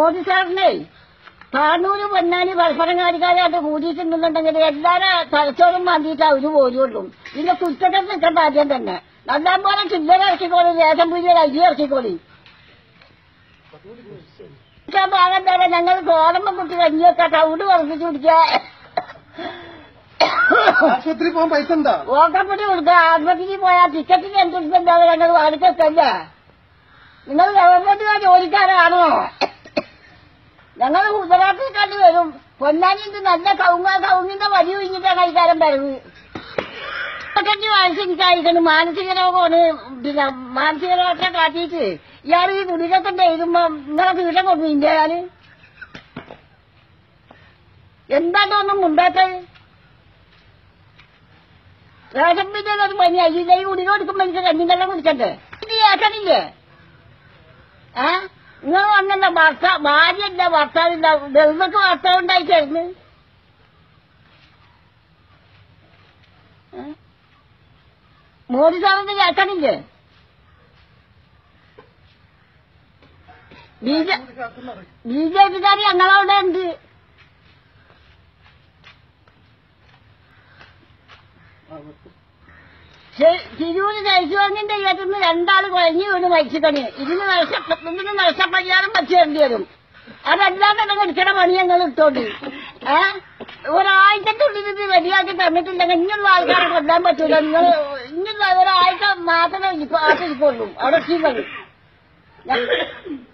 മോദി സാറിനെ താനൂര് പൊന്നാനി പരസ്പരങ്ങാടിക്കാരായിട്ട് കൂടിയിട്ടുണ്ടെന്നുണ്ടെങ്കിൽ എല്ലാരും തലച്ചോറും മാന്തിയിട്ട് അവര് പോരുള്ളൂ ഇതിന്റെ കുറ്റത്തിൽ നിൽക്കേണ്ട ആദ്യം തന്നെ നല്ലാൻ പോലെ ചില്ലറ ഇറക്കിക്കോളി ലേശം പുതിയ അരി ഇറക്കിക്കോളി ഇരിക്കാൻ പാകം തരാം ഞങ്ങൾ ഗോതമ്പ് കുട്ടി കഞ്ഞിയൊക്കെ തവിട് വർദ്ധിച്ചു കുടിക്കുക ആശുപത്രി പോകാൻ പൈസ എന്താ ഓക്കപ്പെട്ടി കൊടുക്കുക ആത്മഹത്യക്ക് പോയാൽ ടിക്കറ്റിന് എന്തുണ്ടാവും ഞങ്ങൾ വാടിക്കല്ല നിങ്ങൾ ഗവൺമെന്റ് ജോലിക്കാരാണോ ഞങ്ങൾ ഗുജറാത്തിൽ കണ്ടു വരും പൊന്നാനിന്റെ നല്ല കൗങ്ങ കൗങ്ങിന്റെ വരി ഒഴിഞ്ഞിട്ടാണ് അധികാരം വരുന്നത് ിന് മാനസികമായിരിക്കണം മാനസിക രോഗമാണ് പിന്നെ മാനസിക രോഗത്തെ കാട്ടിയിട്ട് ഇയാൾ ഈ ഗുളികത്തിന്റെ എഴുതുമ്പോ നിങ്ങളെ വീട്ടം കൊണ്ടു ഇന്ത്യയാല് എന്താണ്ടോ ഒന്നും മുണ്ടാത്തത് റേഷൻ പിന്നെ ഒരു പനി അയ്യില്ല ഈ ഗുളിക കൊടുക്കുമ്പോ എനിക്ക് കഞ്ഞിന്തെല്ലാം കുടിക്കണ്ടേ ഇത് കേൾക്കണില്ലേ ഏ നിങ്ങൾ വന്നല്ല ഭർത്താ ഭാര്യയല്ല ഭർത്താവില്ല വെറുതൊക്കെ ഭർത്താവ് ഉണ്ടായിട്ടായിരുന്നു മോദി സാറിന് കേൾക്കണില്ലേ ബി ജെ ബി ജെ പിക്കാർ ഞങ്ങളവിടെ ഉണ്ട് ശരി, തിരൂര് ദേശീയന്റെ ഇയത്തുനിന്ന് രണ്ടാള് കുഴഞ്ഞു വീണ് മരിച്ചിക്കണി ഇതിന് നഷ്ട ഇതിന് നഷ്ടപരിഹാരം വെച്ച് തരേണ്ടി വരും അതല്ലാതെ നിങ്ങൾ എടുക്കണ പണി ഞങ്ങൾ ഇട്ടോണ്ട് ഏ ഒരാഴ്ചക്കുള്ളിൽ ഇത് റെഡിയാക്കി തന്നിട്ടില്ലെങ്കിൽ ഇങ്ങനെയുള്ള ആൾക്കാരെ കൊല്ലാൻ പറ്റൂല നിങ്ങൾ ഇങ്ങനെയുള്ള ഒരാഴ്ച മാത്രമേ ഇരിക്കൂ- ആട്ടിരിക്കുള്ളൂ അവിടെ എത്തിയുള്ളൂ